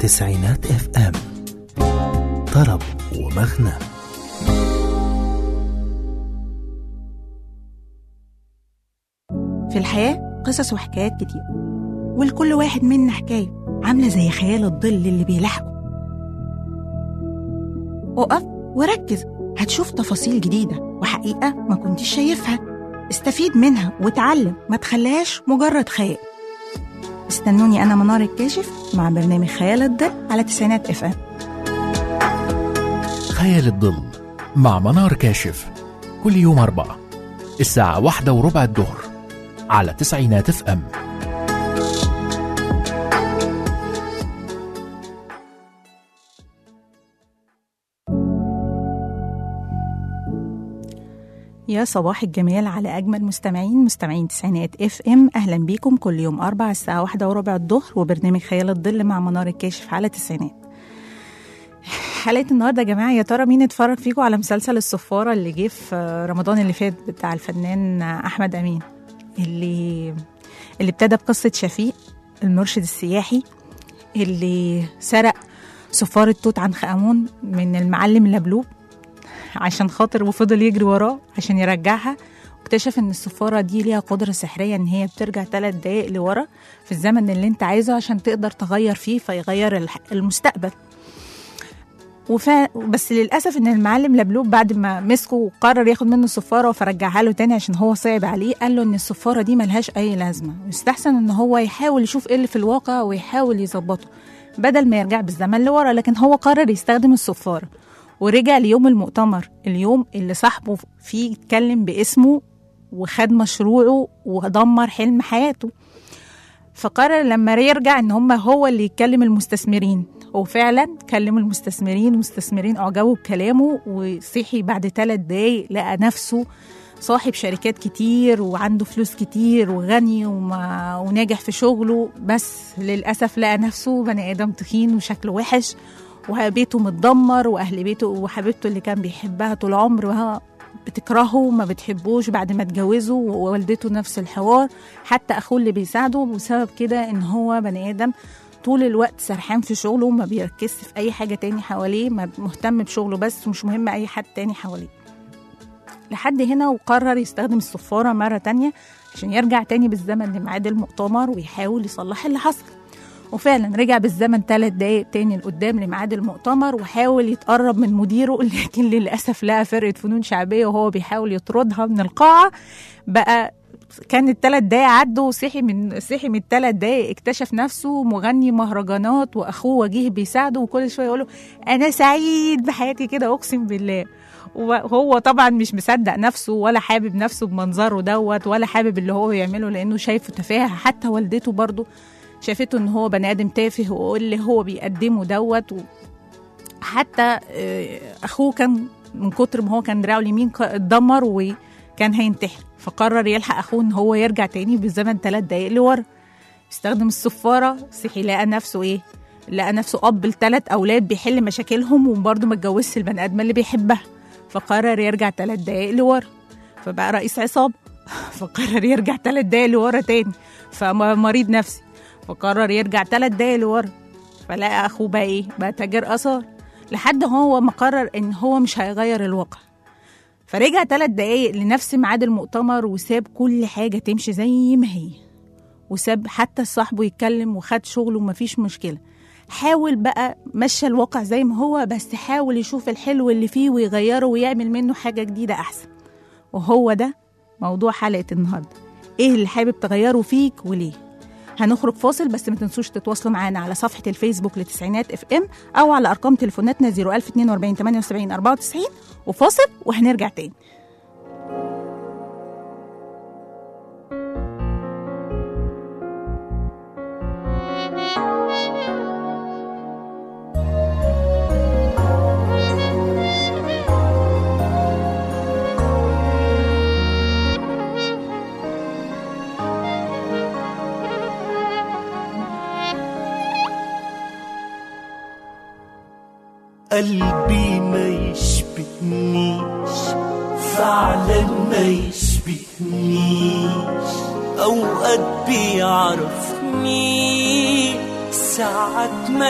تسعينات اف ام طرب ومغنى في الحياة قصص وحكايات كتير ولكل واحد منا حكاية عاملة زي خيال الظل اللي بيلاحقه اقف وركز هتشوف تفاصيل جديدة وحقيقة ما كنتش شايفها استفيد منها وتعلم ما تخليهاش مجرد خيال استنوني أنا منار الكاشف مع برنامج خيال الظل على تسعينات اف ام خيال الظل مع منار كاشف كل يوم أربعة الساعة واحدة وربع الظهر على تسعينات اف ام يا صباح الجمال على أجمل مستمعين مستمعين تسعينات اف ام أهلا بيكم كل يوم أربع الساعة واحدة وربع الظهر وبرنامج خيال الظل مع منار الكاشف على تسعينات حلقة النهاردة يا جماعة يا ترى مين اتفرج فيكم على مسلسل الصفارة اللي جه في رمضان اللي فات بتاع الفنان أحمد أمين اللي اللي ابتدى بقصة شفيق المرشد السياحي اللي سرق صفارة توت عنخ آمون من المعلم لبلوب عشان خاطر وفضل يجري وراه عشان يرجعها واكتشف ان الصفارة دي ليها قدرة سحرية ان هي بترجع ثلاث دقايق لورا في الزمن اللي انت عايزه عشان تقدر تغير فيه فيغير الح- المستقبل وف... بس للاسف ان المعلم لبلوب بعد ما مسكه وقرر ياخد منه الصفاره فرجعها له تاني عشان هو صعب عليه قال له ان الصفاره دي ملهاش اي لازمه يستحسن ان هو يحاول يشوف ايه اللي في الواقع ويحاول يظبطه بدل ما يرجع بالزمن لورا لكن هو قرر يستخدم الصفاره ورجع ليوم المؤتمر اليوم اللي صاحبه فيه اتكلم باسمه وخد مشروعه ودمر حلم حياته فقرر لما يرجع ان هم هو اللي يتكلم المستثمرين وفعلا كلم المستثمرين المستثمرين اعجبوا بكلامه وصحي بعد ثلاث دقايق لقى نفسه صاحب شركات كتير وعنده فلوس كتير وغني وما وناجح في شغله بس للأسف لقى نفسه بني آدم تخين وشكله وحش وبيته متدمر وأهل بيته وحبيبته اللي كان بيحبها طول عمره بتكرهه وما بتحبوش بعد ما اتجوزوا ووالدته نفس الحوار حتى أخوه اللي بيساعده بسبب كده إن هو بني آدم طول الوقت سرحان في شغله وما بيركزش في أي حاجة تاني حواليه ما- مهتم بشغله بس ومش مهم أي حد تاني حواليه لحد هنا وقرر يستخدم الصفارة مرة تانية عشان يرجع تاني بالزمن لميعاد المؤتمر ويحاول يصلح اللي حصل وفعلا رجع بالزمن ثلاث دقايق تاني لقدام لميعاد المؤتمر وحاول يتقرب من مديره لكن للأسف لقى فرقة فنون شعبية وهو بيحاول يطردها من القاعة بقى كان الثلاث دقايق عدوا وصحي من صحي من الثلاث دقايق اكتشف نفسه مغني مهرجانات واخوه وجيه بيساعده وكل شويه يقول له انا سعيد بحياتي كده اقسم بالله وهو طبعا مش مصدق نفسه ولا حابب نفسه بمنظره دوت ولا حابب اللي هو بيعمله لانه شايفه تفاهه حتى والدته برضه شافته ان هو بني ادم تافه واللي هو بيقدمه دوت و- حتى آه، اخوه كان من كتر ما هو كان دراعه اليمين ك- اتدمر وكان هينتحر فقرر يلحق اخوه ان هو يرجع تاني بالزمن ثلاث دقايق لورا استخدم الصفاره صحي لقى نفسه ايه لقى نفسه اب لثلاث اولاد بيحل مشاكلهم وبرضه ما اتجوزش البني ادم اللي بيحبها فقرر يرجع ثلاث دقايق لورا فبقى رئيس عصابه فقرر يرجع ثلاث دقايق لورا تاني فمريض نفسي فقرر يرجع ثلاث دقايق لورا فلقى اخوه بقى ايه بقى تاجر اثار لحد هو ما قرر ان هو مش هيغير الواقع فرجع ثلاث دقايق لنفس ميعاد المؤتمر وساب كل حاجه تمشي زي ما هي وساب حتى صاحبه يتكلم وخد شغله ومفيش مشكله حاول بقى مشى الواقع زي ما هو بس حاول يشوف الحلو اللي فيه ويغيره ويعمل منه حاجه جديده احسن وهو ده موضوع حلقه النهارده ايه اللي حابب تغيره فيك وليه هنخرج فاصل بس ما تنسوش تتواصلوا معانا على صفحة الفيسبوك لتسعينات اف ام أو على أرقام تليفوناتنا 01042 78 94 وفاصل وهنرجع تاني قلبي ما يشبهنيش فعلا ما يشبهنيش اوقات بيعرفني ساعات ما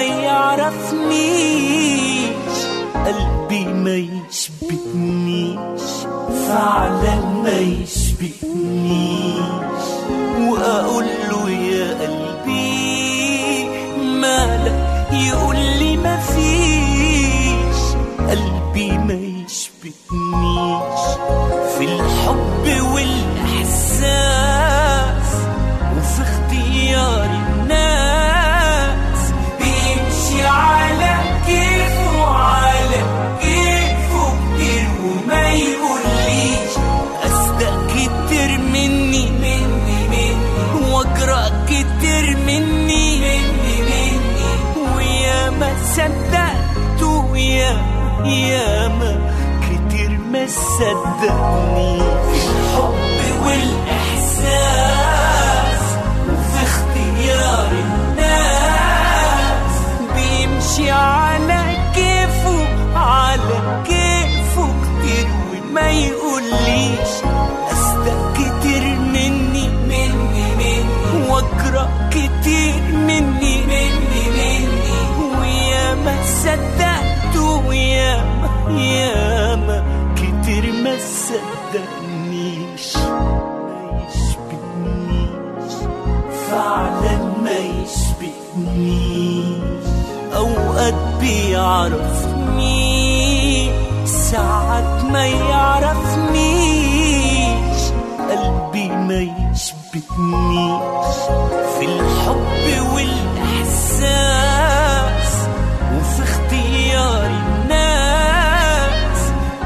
يعرفنيش قلبي ما يشبهنيش فعلا ما يشبهنيش واقول له يا قلبي مالك يقول لي ما فيش قلبي ما يشبهنيش في الحب والاحساس وفي اختيار الناس بيمشي على كيفه على كيفه كتير وما يقوليش أصدق كتير مني مني مني وأجرأ كتير مني مني مني ويا ما صدقت ويا يا ما كتير ما صدقني في الحب والإحساس وفي اختيار الناس بيمشي على كيفه على كيفه كتير وما يقوليش أصدق كتير مني مني مني وأجرأ كتير مني مني مني ويا ما صدقت ويا ما يا ما كتير ما صدقنيش ما يشبهنيش فعلا ما يشبهنيش أوقات بيعرفني ساعات ما يعرفنيش قلبي ما يشبهنيش في الحب والإحساس وفي اختيار الناس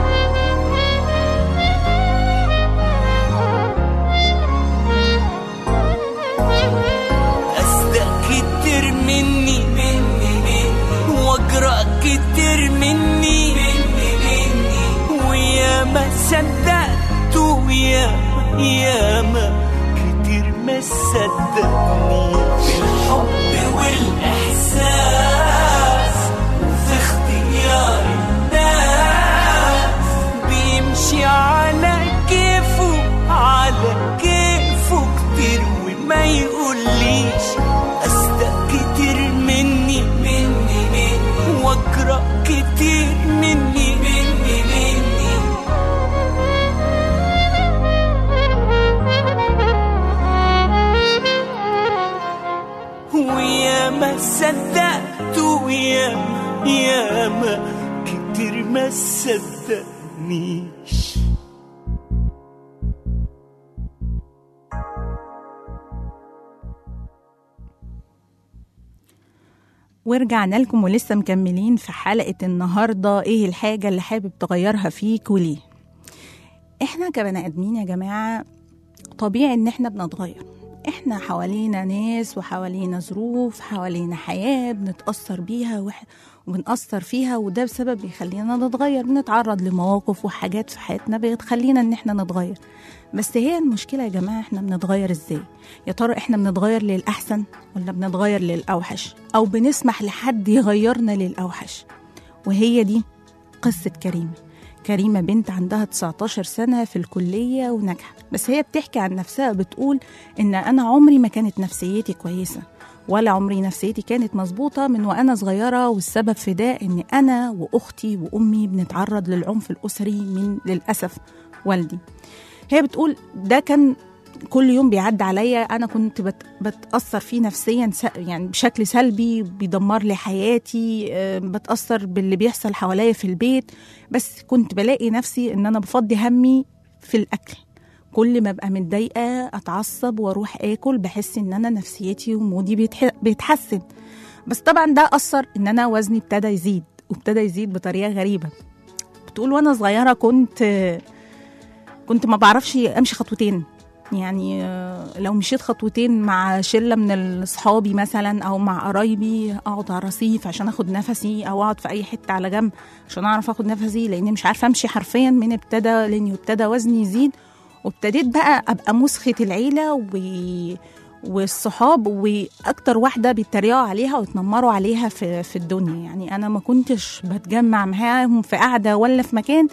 أصدق كتير مني مني مني وأجرأ كتير مني مني مني ويا ما صدقت ويا يا ما كتير ما صدقني في الحب والإحساس وفي اختيار الناس بيمشي على كيفه على كيفه كتير وما يقوليش أصدق كتير مني مني مني وأجرأ كتير مني مني مني ويا ما صدقت ويا يا ما كتير ما صدقنيش ورجعنا لكم ولسه مكملين في حلقة النهاردة ايه الحاجة اللي حابب تغيرها فيك وليه احنا كبني ادمين يا جماعة طبيعي ان احنا بنتغير احنا حوالينا ناس وحوالينا ظروف حوالينا حياة بنتأثر بيها وح... وبنأثر فيها وده بسبب بيخلينا نتغير بنتعرض لمواقف وحاجات في حياتنا بتخلينا ان احنا نتغير بس هي المشكلة يا جماعة احنا بنتغير ازاي يا ترى احنا بنتغير للأحسن ولا بنتغير للأوحش أو بنسمح لحد يغيرنا للأوحش وهي دي قصة كريمة كريمة بنت عندها 19 سنة في الكلية وناجحة بس هي بتحكي عن نفسها بتقول إن أنا عمري ما كانت نفسيتي كويسة ولا عمري نفسيتي كانت مظبوطة من وأنا صغيرة والسبب في ده إن أنا وأختي وأمي بنتعرض للعنف الأسري من للأسف والدي هي بتقول ده كان كل يوم بيعدي عليا انا كنت بت بتاثر فيه نفسيا س- يعني بشكل سلبي بيدمر لي حياتي آه، بتاثر باللي بيحصل حواليا في البيت بس كنت بلاقي نفسي ان انا بفضي همي في الاكل كل ما ابقى متضايقه اتعصب واروح اكل بحس ان انا نفسيتي ومودي بيتح- بيتحسن بس طبعا ده اثر ان انا وزني ابتدى يزيد وابتدى يزيد بطريقه غريبه بتقول وانا صغيره كنت آه، كنت ما بعرفش امشي خطوتين يعني آه، لو مشيت خطوتين مع شله من اصحابي مثلا او مع قرايبي اقعد على الرصيف عشان اخد نفسي او اقعد في اي حته على جنب عشان اعرف اخد نفسي لاني مش عارفه امشي حرفيا من ابتدى لاني ابتدى وزني يزيد وابتديت بقى ابقى مسخه العيله و والصحاب واكتر واحده بيتريقوا عليها ويتنمروا عليها في في الدنيا يعني انا ما كنتش بتجمع معاهم في قعده ولا في مكان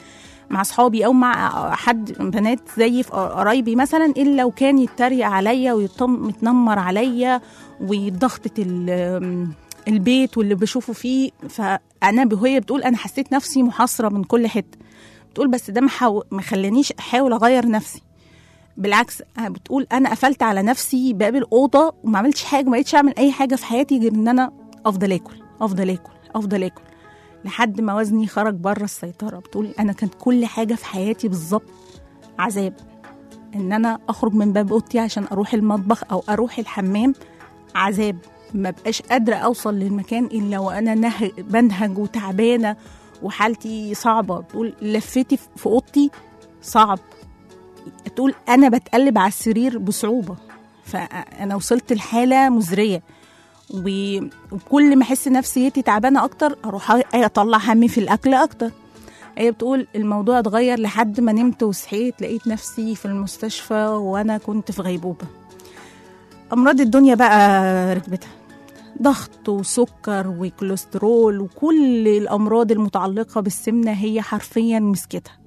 مع اصحابي او مع حد بنات زيي في قرايبي مثلا الا لو كان يتريق عليا ويتنمر عليا وضغطه ال- البيت واللي بشوفه فيه فانا وهي بتقول انا حسيت نفسي محاصره من كل حته بتقول بس ده ما حاو- ما خلانيش احاول اغير نفسي بالعكس أنا بتقول انا قفلت على نفسي باب الاوضه وما عملتش حاجه ما بقتش اعمل اي حاجه في حياتي غير ان انا افضل اكل افضل اكل افضل اكل لحد ما وزني خرج بره السيطره بتقول انا كانت كل حاجه في حياتي بالظبط عذاب ان انا اخرج من باب اوضتي عشان اروح المطبخ او اروح الحمام عذاب ما بقاش قادره اوصل للمكان الا وانا نه... بنهج وتعبانه وحالتي صعبه بتقول لفتي في اوضتي صعب تقول انا بتقلب على السرير بصعوبه فانا وصلت لحاله مزريه و- وكل ما احس نفسيتي تعبانه اكتر اروح اطلع همي في الاكل اكتر هي بتقول الموضوع اتغير لحد ما نمت وصحيت لقيت نفسي في المستشفى وانا كنت في غيبوبه امراض الدنيا بقى ركبتها ضغط وسكر وكوليسترول وكل الامراض المتعلقه بالسمنه هي حرفيا مسكتها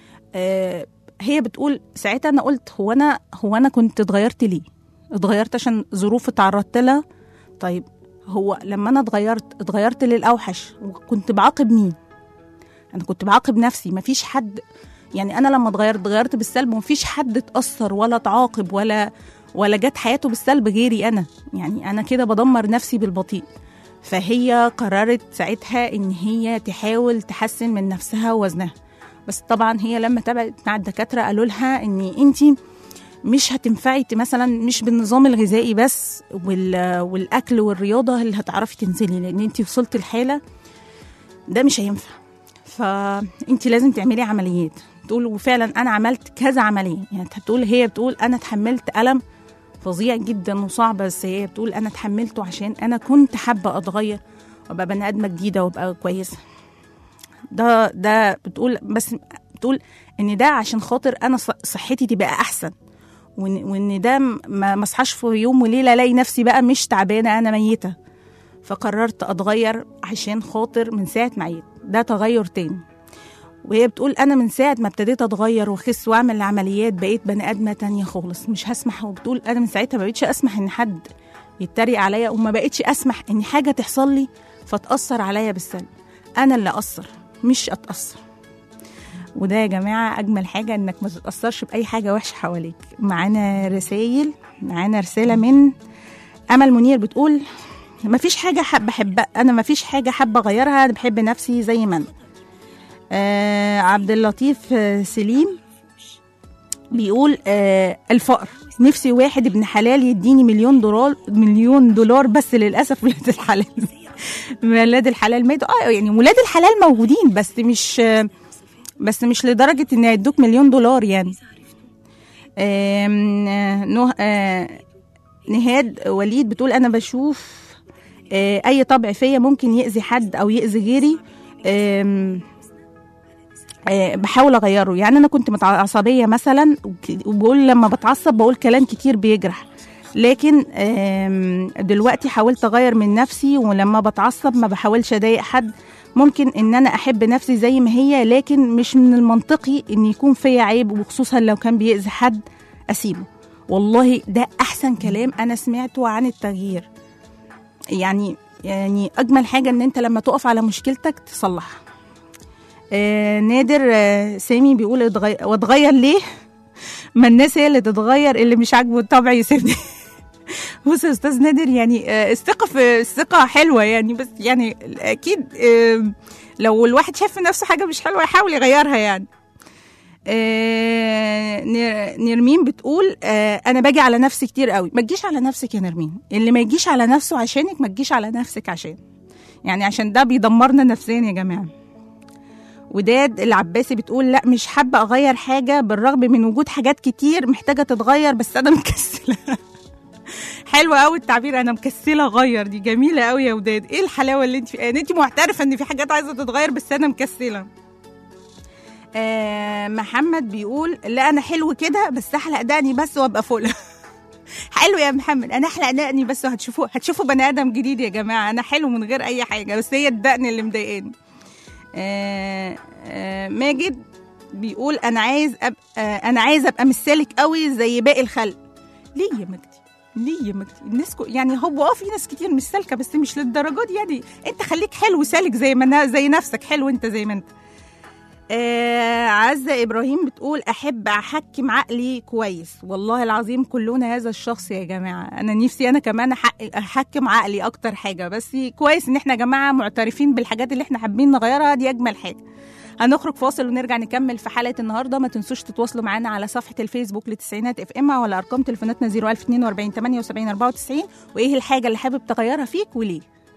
آه، هي بتقول ساعتها انا قلت هو انا هو انا كنت اتغيرت ليه اتغيرت عشان ظروف اتعرضت لها طيب هو لما انا اتغيرت اتغيرت للاوحش وكنت بعاقب مين انا كنت بعاقب نفسي مفيش حد يعني انا لما اتغيرت اتغيرت بالسلب ومفيش حد اتاثر ولا تعاقب ولا ولا جت حياته بالسلب غيري انا يعني انا كده بدمر نفسي بالبطيء فهي قررت ساعتها ان هي تحاول تحسن من نفسها ووزنها بس طبعا هي لما تابعت مع الدكاتره قالوا لها ان انت مش هتنفعي ت- مثلا مش بالنظام الغذائي بس وال- والاكل والرياضه اللي هتعرفي تنزلي لان انت وصلت الحاله ده مش هينفع فانت لازم تعملي عمليات تقول وفعلا انا عملت كذا عمليه يعني هتقول هي بتقول انا اتحملت الم فظيع جدا وصعب بس هي بتقول انا اتحملته عشان انا كنت حابه اتغير وابقى بني ادمه جديده وابقى كويسه ده ده بتقول بس بتقول ان ده عشان خاطر انا ص- صحتي تبقى احسن وان وان ده م- ما ما اصحاش في يوم وليله الاقي نفسي بقى مش تعبانه انا ميته فقررت اتغير عشان خاطر من ساعه ما عيت ده تغير تاني وهي بتقول انا من ساعه ما ابتديت اتغير واخس واعمل عمليات بقيت بني ادمه تانية خالص مش هسمح وبتقول انا من ساعتها ما بقتش اسمح ان حد يتريق عليا وما بقتش اسمح ان حاجه تحصل لي فتاثر عليا بالسلب انا اللي اثر مش اتاثر وده يا جماعه اجمل حاجه انك ما تتاثرش باي حاجه وحشه حواليك معانا رسائل معانا رساله من امل منير بتقول ما فيش حاجه حابه احبها انا ما فيش حاجه حابه اغيرها انا بحب نفسي زي ما انا آه عبد اللطيف آه سليم بيقول آه الفقر نفسي واحد ابن حلال يديني مليون دولار مليون دولار بس للاسف ولاد الحلال ولاد الحلال ماتوا اه يعني ولاد الحلال موجودين بس مش آه بس مش لدرجه ان يدوك مليون دولار يعني آم، آه، نه آه، نهاد وليد بتقول انا بشوف آه، اي طبع فيا ممكن يأذي حد او يأذي غيري آم، آه، بحاول اغيره يعني انا كنت متعصبيه مثلا وك- وبقول لما بتعصب بقول كلام كتير بيجرح لكن آم، دلوقتي حاولت اغير من نفسي ولما بتعصب ما بحاولش اضايق حد ممكن ان انا احب نفسي زي ما هي لكن مش من المنطقي ان يكون فيا عيب وخصوصا لو كان بيأذي حد اسيبه والله ده احسن كلام انا سمعته عن التغيير يعني يعني اجمل حاجه ان انت لما تقف على مشكلتك تصلحها آه نادر آه سامي بيقول اتغير واتغير ليه ما الناس هي اللي تتغير اللي مش عاجبه الطبع يسيبني بص يا استاذ نادر يعني آه، الثقه في الثقه حلوه يعني بس يعني اكيد آه، لو الواحد شايف في نفسه حاجه مش حلوه يحاول يغيرها يعني آه، نر- نرمين بتقول آه، انا باجي على نفسي كتير قوي ما تجيش على نفسك يا نرمين اللي ما يجيش على نفسه عشانك ما تجيش على نفسك عشان يعني عشان ده بيدمرنا نفسيا يا جماعه وداد العباسي بتقول لا مش حابه اغير حاجه بالرغم من وجود حاجات كتير محتاجه تتغير بس انا مكسله حلوه قوي التعبير انا مكسله اغير دي جميله قوي يا وداد ايه الحلاوه اللي انت فيها يعني انت معترفه ان في حاجات عايزه تتغير بس انا مكسله آه محمد بيقول لا انا حلو كده بس احلق دقني بس وابقى فل حلو يا محمد انا احلق دقني بس وهتشوفوا هتشوفوا بني ادم جديد يا جماعه انا حلو من غير اي حاجه بس هي الدقن اللي مضايقاني آه آه ماجد بيقول انا عايز ابقى انا عايز ابقى مش سالك قوي زي باقي الخلق ليه يا مجدي ليه يا مجدي الناس كو يعني هو اه في ناس كتير مش سالكه بس مش للدرجه دي يعني انت خليك حلو سالك زي ما أنا- زي نفسك حلو انت زي ما انت آه عزة إبراهيم بتقول أحب أحكم عقلي كويس والله العظيم كلنا هذا الشخص يا جماعة أنا نفسي أنا كمان أحق- أحكم عقلي أكتر حاجة بس كويس إن إحنا يا جماعة معترفين بالحاجات اللي إحنا حابين نغيرها دي أجمل حاجة هنخرج فاصل ونرجع نكمل في حلقة النهاردة ما تنسوش تتواصلوا معانا على صفحة الفيسبوك لتسعينات اف ام ولا أرقام تليفوناتنا 01042 78 94 وإيه الحاجة اللي حابب تغيرها فيك وليه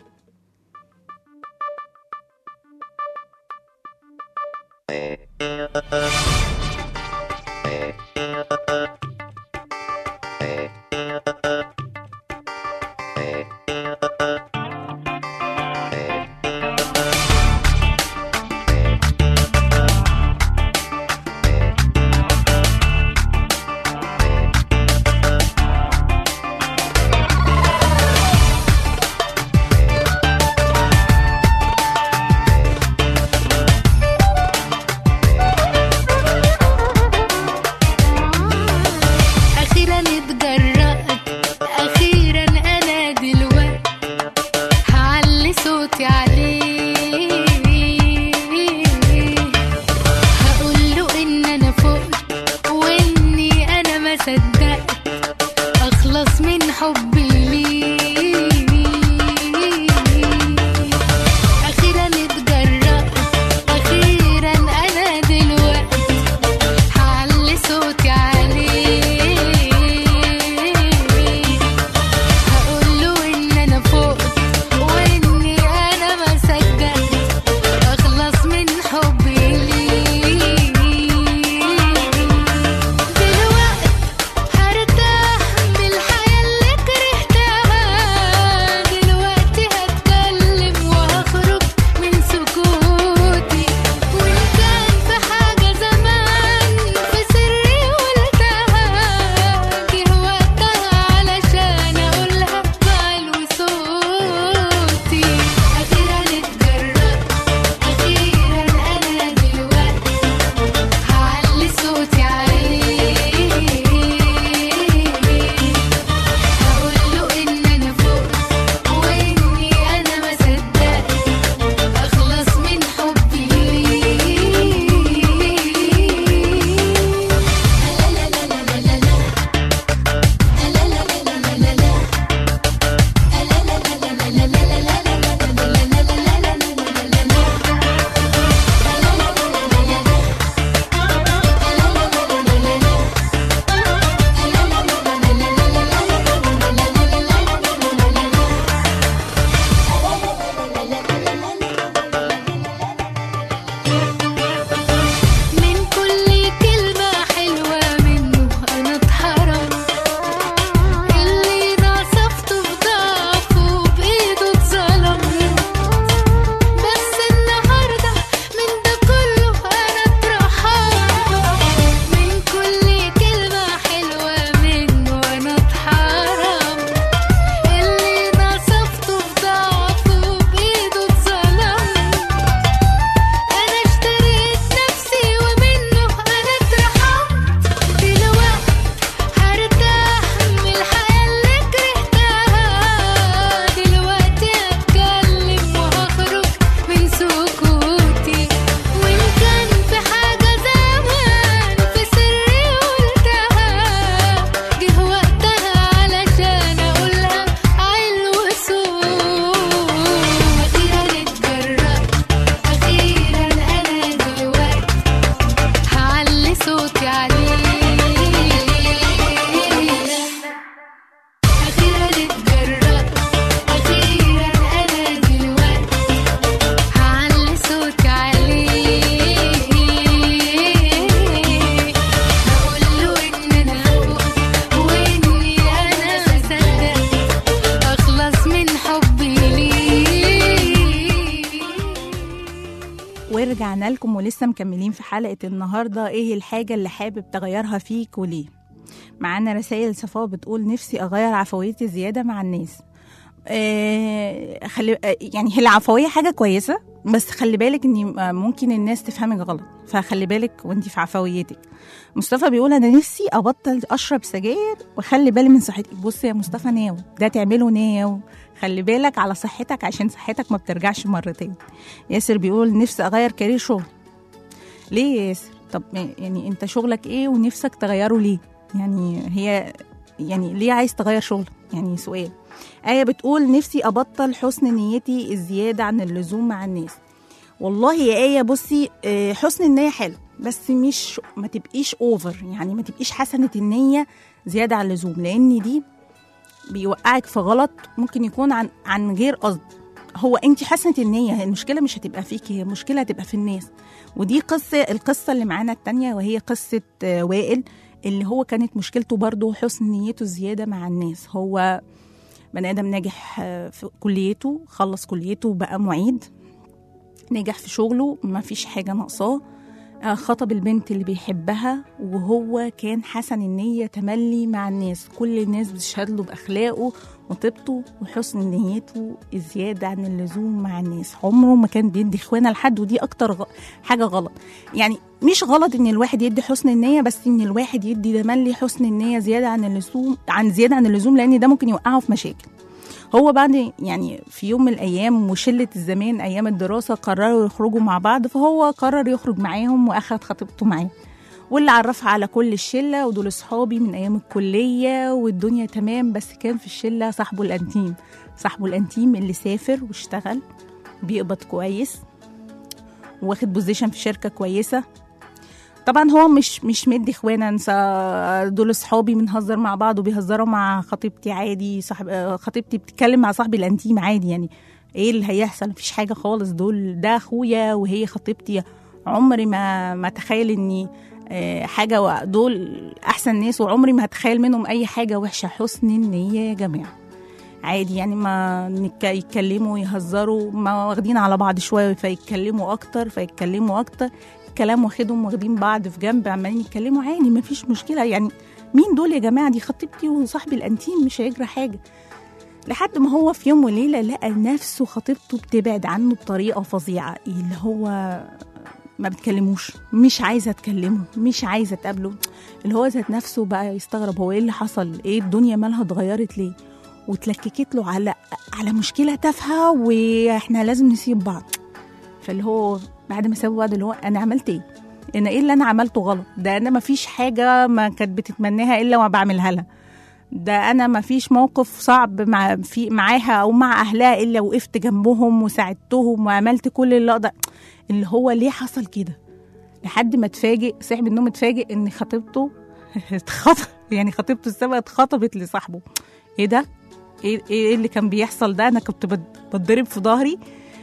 أخيرا اتجرأت أخيرا أنا دلوقتي هعلي صوتي عليه هقوله إن أنا فقت وإني أنا ما صدقت أخلص من حبي ليه أخيرا اتجرأت أخيرا أنا دلوقتي هعلي صوتي عليه هقوله ان انا فوق واني انا ما صدقت اخلص من حبي ليه دلوقتي هرتاح من الحياة اللي كرهتها دلوقتي هتكلم وهخرج من سكوتي وإن كان في حاجة زمان في سري قلتها جه وقتها علشان أقولها بعلو صوتي أخيرا اتجرأت أخيرا أنا دلوقتي هعلي صوتي عليه هقوله إن أنا فوق وإني أنا ما صدقت أخلص من حبي ليه لا لا لا لا لا لا لا لا لا لا لا لا من كل كلمة حلوة منه أنا اتحرم اللي نصفته بضعفه بإيده اتظلم بس النهاردة من ده كله أنا اترحم من كل كلمة حلوة منه أنا اتحرم اللي نصفته بضعفه بإيده اتظلم أنا اشتريت نفسي ومنه أنا اترحمت دلوقتي هرتاح من الحياة اللي كرهتها دلوقتي هتكلم وهخرج من سكوتي وإن كان في حاجة زمان في سري قلتها جه وقتها علشان أقولها علو صوت أخيرا اتجرأت أخيرا أنا دلوقتي هعلي صوتي عليه أخيرا اتجرأت أخيرا أنا دلوقتي هعلي صوتي عليه هقوله إن أنا فوق وإني أنا ما صدقت أخلص من حبي ليه ورجعنا لكم ولسه مكملين في حلقة النهاردة ايه الحاجة اللي حابب تغيرها فيك وليه معانا رسائل صفاء بتقول نفسي اغير عفويتي زيادة مع الناس آه خلي آه، يعني هي العفوية حاجة كويسة بس خلي بالك ان آه، ممكن الناس تفهمك غلط فخلي بالك وانت في عفويتك مصطفى بيقول انا نفسي ابطل اشرب سجاير واخلي بالي من صحتي بص يا مصطفى ناو ده تعمله ناو خلي بالك على صحتك عشان صحتك ما بترجعش مرتين ياسر بيقول نفسي اغير كارير شغل ليه يا ياسر طب يعني انت شغلك ايه ونفسك تغيره ليه يعني هي يعني ليه عايز تغير شغلك يعني سؤال آية بتقول نفسي أبطل حسن نيتي الزيادة عن اللزوم مع الناس والله يا آية بصي آه، حسن النية حلو بس مش ما تبقيش اوفر يعني ما تبقيش حسنة النية زيادة عن اللزوم لأن دي بيوقعك في غلط ممكن يكون عن عن غير قصد هو انت حسنة النية المشكلة مش هتبقى فيكي هي المشكلة هتبقى في الناس ودي قصة القصة اللي معانا التانية وهي قصة آه، وائل اللي هو كانت مشكلته برضه حسن نيته الزيادة مع الناس هو بني آدم ناجح آه، في كليته خلص كليته وبقى معيد نجح في شغله ما فيش حاجة ناقصاه آه، خطب البنت اللي بيحبها وهو كان حسن النية تملي مع الناس كل الناس بتشهد له بأخلاقه وطيبته وحسن نيته الزيادة عن اللزوم مع الناس عمره ما كان بيدي إخوانه لحد ودي أكتر غ... حاجة غلط يعني مش غلط إن الواحد يدي حسن النية بس إن الواحد يدي تملي حسن النية زيادة عن اللزوم عن زيادة عن اللزوم لأن ده ممكن يوقعه في مشاكل هو بعد يعني في يوم من الايام وشله الزمان ايام الدراسه قرروا يخرجوا مع بعض فهو قرر يخرج معاهم واخد خطيبته معاه واللي عرفها على كل الشله ودول اصحابي من ايام الكليه والدنيا تمام بس كان في الشله صاحبه الانتيم صاحبه الانتيم اللي سافر واشتغل بيقبض كويس واخد بوزيشن في شركه كويسه طبعا هو مش مش مدي اخوانا انسى دول اصحابي بنهزر مع بعض وبيهزروا مع خطيبتي عادي صاحب آه، خطيبتي بتتكلم مع صاحبي الانتيم عادي يعني ايه اللي هيحصل مفيش حاجه خالص دول ده اخويا وهي خطيبتي عمري ما ما اتخيل اني آه، حاجه و- دول احسن ناس وعمري ما هتخيل منهم اي حاجه وحشه حسن النيه يا جماعه عادي يعني ما نك- يتكلموا يهزروا ما واخدين على بعض شويه فيتكلموا اكتر فيتكلموا اكتر الكلام واخدهم واخدين بعض في جنب عمالين يتكلموا عادي ما فيش مشكله يعني مين دول يا جماعه دي خطيبتي وصاحبي الانتيم مش هيجرى حاجه لحد ما هو في يوم وليله لقى نفسه خطيبته بتبعد عنه بطريقه فظيعه اللي هو ما بتكلموش مش عايزه تكلمه مش عايزه تقابله اللي هو ذات نفسه بقى يستغرب هو ايه اللي حصل ايه الدنيا مالها اتغيرت ليه وتلككت له على على مشكله تافهه واحنا لازم نسيب بعض فاللي هو بعد ما سابوا بعض اللي هو انا عملت ايه انا ايه اللي انا عملته غلط ده انا ما فيش حاجه ما كانت بتتمناها الا ما بعملها لها ده انا ما فيش موقف صعب مع في معاها او مع اهلها الا وقفت جنبهم وساعدتهم وعملت كل اللي اقدر اللي هو ليه حصل كده لحد ما اتفاجئ صاحب من النوم اتفاجئ ان خطيبته اتخطب يعني خطيبته السابقه اتخطبت لصاحبه ايه ده ايه ايه اللي كان بيحصل ده انا كنت بت- بتضرب في ظهري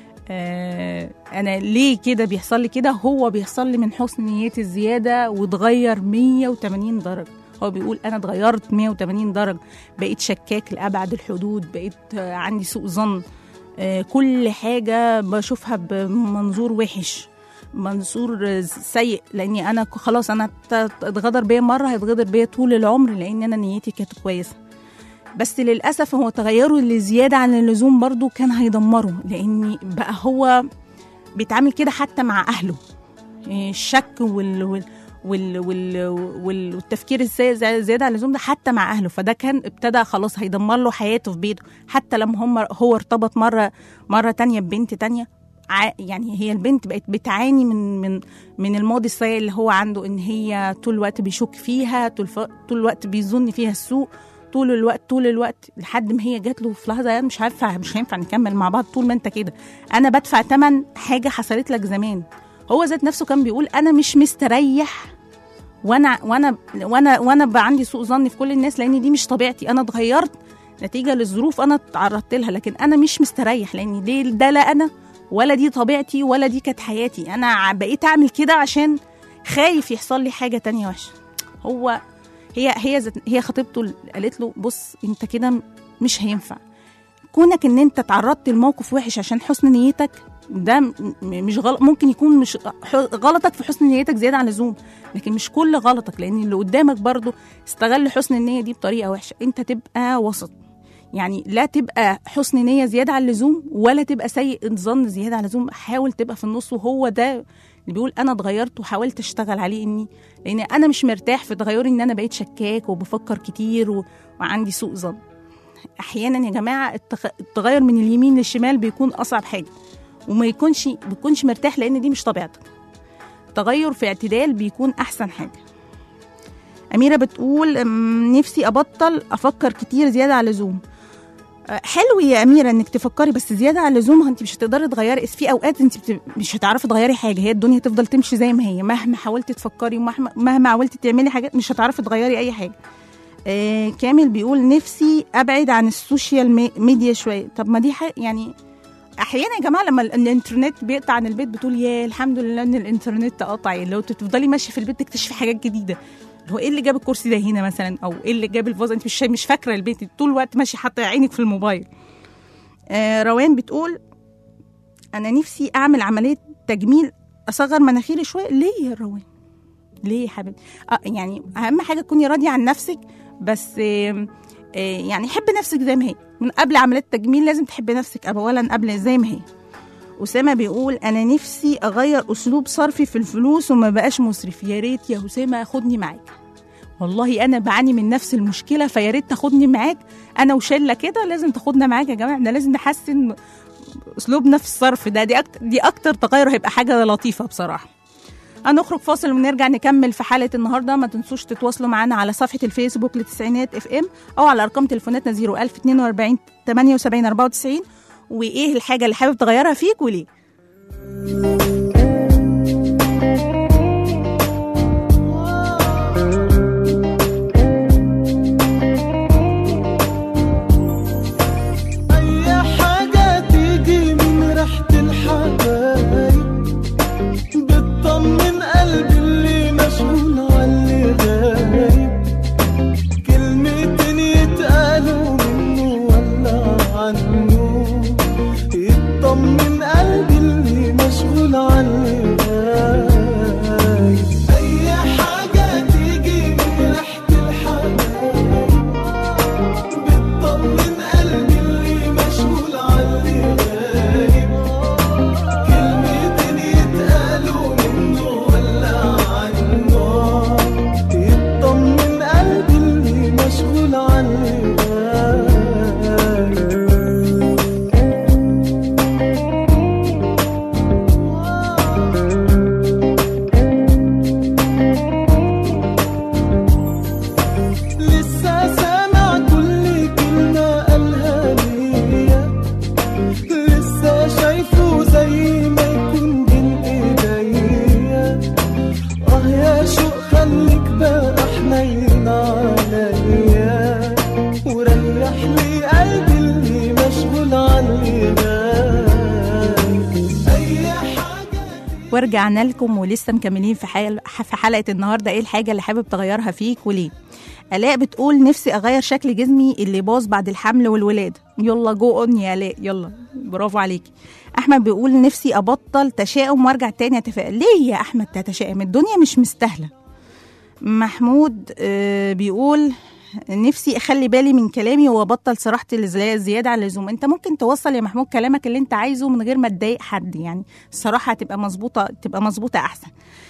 آه انا ليه كده بيحصل لي كده هو بيحصل لي من حسن نيتي الزياده واتغير 180 درجه هو بيقول انا اتغيرت 180 درجه بقيت شكاك لابعد الحدود بقيت آه، عندي سوء ظن آه، كل حاجه بشوفها بمنظور وحش منظور آه، سيء لاني انا ك- خلاص انا ات- اتغدر بيا مره هيتغدر بيا طول العمر لان انا نيتي كانت كويسه بس للاسف هو تغيره اللي زياده عن اللزوم برضو كان هيدمره لان بقى هو بيتعامل كده حتى مع اهله إيه، الشك وال وال وال وال وال والتفكير الزي- زي- زياده عن اللزوم ده حتى مع اهله فده كان ابتدى خلاص هيدمر له حياته في بيته حتى لما هم هو ارتبط مره مره تانية ببنت تانية ع- يعني هي البنت بقت بتعاني من من من الماضي السيء اللي هو عنده ان هي طول الوقت بيشك فيها طول ف- طول الوقت بيظن فيها السوء طول الوقت طول الوقت لحد ما هي جات له في لحظه يعني مش عارفه مش هينفع نكمل مع بعض طول ما انت كده انا بدفع ثمن حاجه حصلت لك زمان هو ذات نفسه كان بيقول انا مش مستريح وانا وانا وانا وانا بقى عندي سوء ظن في كل الناس لان دي مش طبيعتي انا اتغيرت نتيجه للظروف انا اتعرضت لها لكن انا مش مستريح لان دي ده لا انا ولا دي طبيعتي ولا دي كانت حياتي انا ع- بقيت اعمل كده عشان خايف يحصل لي حاجه تانية وحشه هو هي هي زت هي خطيبته قالت له بص انت كده مش هينفع كونك ان انت تعرضت لموقف وحش عشان حسن نيتك ده م- م- مش غلط ممكن يكون مش ح- غلطك في حسن نيتك زياده عن اللزوم لكن مش كل غلطك لان اللي قدامك برضو استغل حسن النيه دي بطريقه وحشه انت تبقى وسط يعني لا تبقى حسن نيه زياده عن اللزوم ولا تبقى سيء الظن زياده عن اللزوم حاول تبقى في النص وهو ده اللي بيقول انا اتغيرت وحاولت اشتغل عليه اني لان انا مش مرتاح في تغيري ان انا بقيت شكاك وبفكر كتير و... وعندي سوء ظن احيانا يا جماعه التغ... التغير من اليمين للشمال بيكون اصعب حاجه وما يكونش بيكونش مرتاح لان دي مش طبيعتك تغير في اعتدال بيكون احسن حاجه اميره بتقول أم، نفسي ابطل افكر كتير زياده عن اللزوم أه، حلو يا اميره انك تفكري بس زياده عن اللزوم انت مش هتقدري تغيري في اوقات انت بت... مش هتعرفي تغيري حاجه هي الدنيا تفضل تمشي زي ما هي مهما حاولتي تفكري ومهما مهما حاولتي تعملي حاجات مش هتعرفي تغيري اي حاجه آه كامل بيقول نفسي ابعد عن السوشيال مي- ميديا شويه طب ما دي حاجه يعني احيانا يا جماعه لما ال- الانترنت بيقطع عن البيت بتقول يا الحمد لله ان الانترنت قطع لو تفضلي ماشيه في البيت تكتشفي حاجات جديده هو ايه اللي جاب الكرسي ده هنا مثلا او ايه اللي جاب الفازه انت مش شايف- مش فاكره البيت طول الوقت ماشيه حاطه عينك في الموبايل آه روان بتقول انا نفسي اعمل عمليه تجميل اصغر مناخيري شويه ليه يا روان ليه يا حبيبتي آه يعني اهم حاجه تكوني راضيه عن نفسك بس آه آه يعني حبي نفسك زي ما هي من قبل عمليه التجميل لازم تحبي نفسك اولا قبل زي ما هي أسامة بيقول أنا نفسي أغير أسلوب صرفي في الفلوس وما بقاش مسرف يا ريت يا أسامة خدني معاك والله أنا بعاني من نفس المشكلة فيا ريت تاخدني معاك أنا وشلة كده لازم تاخدنا معاك يا جماعة احنا لازم نحسن أسلوبنا في الصرف ده دي أكتر, دي أكتر تغير هيبقى حاجة لطيفة بصراحة هنخرج فاصل ونرجع نكمل في حلقة النهاردة ما تنسوش تتواصلوا معنا على صفحة الفيسبوك لتسعينات اف ام أو على أرقام تليفوناتنا 01042 78 94 وإيه الحاجة اللي حابب تغيرها فيك وليه أي حاجة تيجي من ريحة الحبايب بتطمن قلبي اللي مشغول عاللي غايب كلمتين يتقالوا منه ولا عنه يطمن قلبي اللي مشغول عاللي غايب أي حاجة تيجي من ريحة الحبايب بتطمن قلبي اللي مشغول عاللي غايب كلمتين يتقالوا منه ولا عنه يطمن قلبي اللي مشغول عاللي غايب لسه سامع كل كلمة قالها ليا لسه شايفه زي ما يكون بين ايديا اه يا شوق خليك بقى حنين عليا وريح لي قلبي اللي مشغول عني غايب اي حاجة ورجعنا لكم ولسه مكملين في حل... في حلقه النهارده ايه الحاجه اللي حابب تغيرها فيك وليه الاء بتقول نفسي اغير شكل جسمي اللي باظ بعد الحمل والولاده يلا جو اون يا الاء يلا برافو عليكي احمد بيقول نفسي ابطل تشاؤم وارجع تاني اتفائل ليه يا احمد تتشائم الدنيا مش مستاهله محمود آه، بيقول نفسي اخلي بالي من كلامي وابطل صراحتي الزي- الزياده عن اللزوم انت ممكن توصل يا محمود كلامك اللي انت عايزه من غير ما تضايق حد يعني الصراحه هتبقى مظبوطه تبقى مظبوطه احسن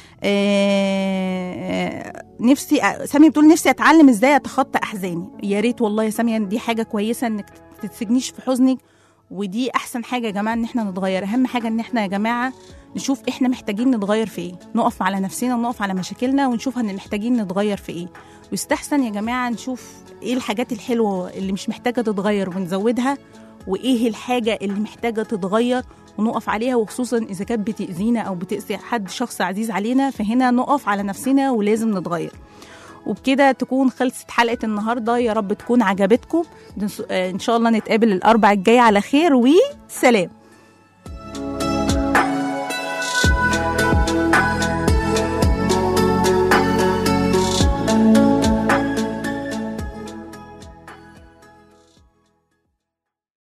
آه، نفسي ساميه بتقول نفسي اتعلم ازاي اتخطى احزاني يا ريت والله يا ساميه دي حاجه كويسه انك تتسجنيش في حزنك ودي احسن حاجه يا جماعه ان احنا نتغير اهم حاجه ان احنا يا جماعه نشوف احنا محتاجين نتغير في ايه نقف على نفسنا ونقف على مشاكلنا ونشوف ان محتاجين نتغير في ايه ويستحسن يا جماعه نشوف ايه الحاجات الحلوه اللي مش محتاجه تتغير ونزودها وايه الحاجه اللي محتاجه تتغير ونقف عليها وخصوصا اذا كانت بتاذينا او بتاذي حد شخص عزيز علينا فهنا نقف على نفسنا ولازم نتغير وبكده تكون خلصت حلقه النهارده يا رب تكون عجبتكم ان شاء الله نتقابل الاربع الجاي على خير وسلام